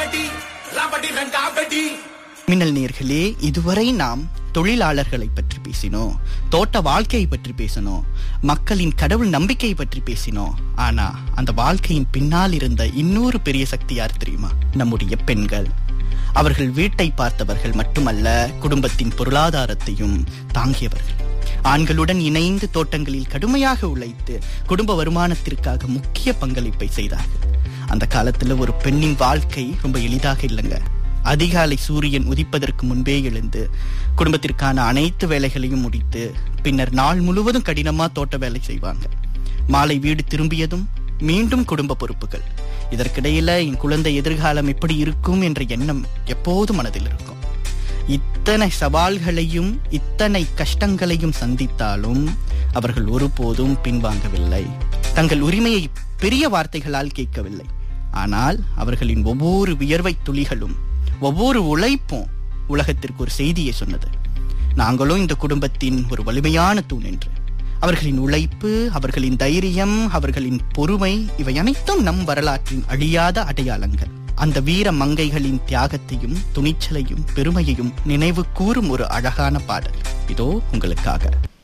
ராபடி ராபடி ரங்காபடி மின்னல் நேர்களே இதுவரை நாம் தொழிலாளர்களை பற்றி பேசினோம் தோட்ட வாழ்க்கையை பற்றி பேசினோம் மக்களின் கடவுள் நம்பிக்கை பற்றி பேசினோம் ஆனா அந்த வாழ்க்கையின் பின்னால் இருந்த இன்னொரு பெரிய சக்தி யார் தெரியுமா நம்முடைய பெண்கள் அவர்கள் வீட்டை பார்த்தவர்கள் மட்டுமல்ல குடும்பத்தின் பொருளாதாரத்தையும் தாங்கியவர்கள் ஆண்களுடன் இணைந்து தோட்டங்களில் கடுமையாக உழைத்து குடும்ப வருமானத்திற்காக முக்கிய பங்களிப்பை செய்தார்கள் அந்த காலத்துல ஒரு பெண்ணின் வாழ்க்கை ரொம்ப எளிதாக இல்லைங்க அதிகாலை சூரியன் உதிப்பதற்கு முன்பே எழுந்து குடும்பத்திற்கான அனைத்து வேலைகளையும் முடித்து பின்னர் நாள் முழுவதும் கடினமா தோட்ட வேலை செய்வாங்க மாலை வீடு திரும்பியதும் மீண்டும் குடும்ப பொறுப்புகள் இதற்கிடையில என் குழந்தை எதிர்காலம் எப்படி இருக்கும் என்ற எண்ணம் எப்போதும் மனதில் இருக்கும் இத்தனை சவால்களையும் இத்தனை கஷ்டங்களையும் சந்தித்தாலும் அவர்கள் ஒருபோதும் பின்வாங்கவில்லை தங்கள் உரிமையை பெரிய வார்த்தைகளால் கேட்கவில்லை ஆனால் அவர்களின் ஒவ்வொரு வியர்வை துளிகளும் ஒவ்வொரு உழைப்பும் உலகத்திற்கு ஒரு செய்தியை சொன்னது நாங்களும் இந்த குடும்பத்தின் ஒரு வலிமையான தூண் என்று அவர்களின் உழைப்பு அவர்களின் தைரியம் அவர்களின் பொறுமை இவை அனைத்தும் நம் வரலாற்றின் அழியாத அடையாளங்கள் அந்த வீர மங்கைகளின் தியாகத்தையும் துணிச்சலையும் பெருமையையும் நினைவு கூறும் ஒரு அழகான பாடல் இதோ உங்களுக்காக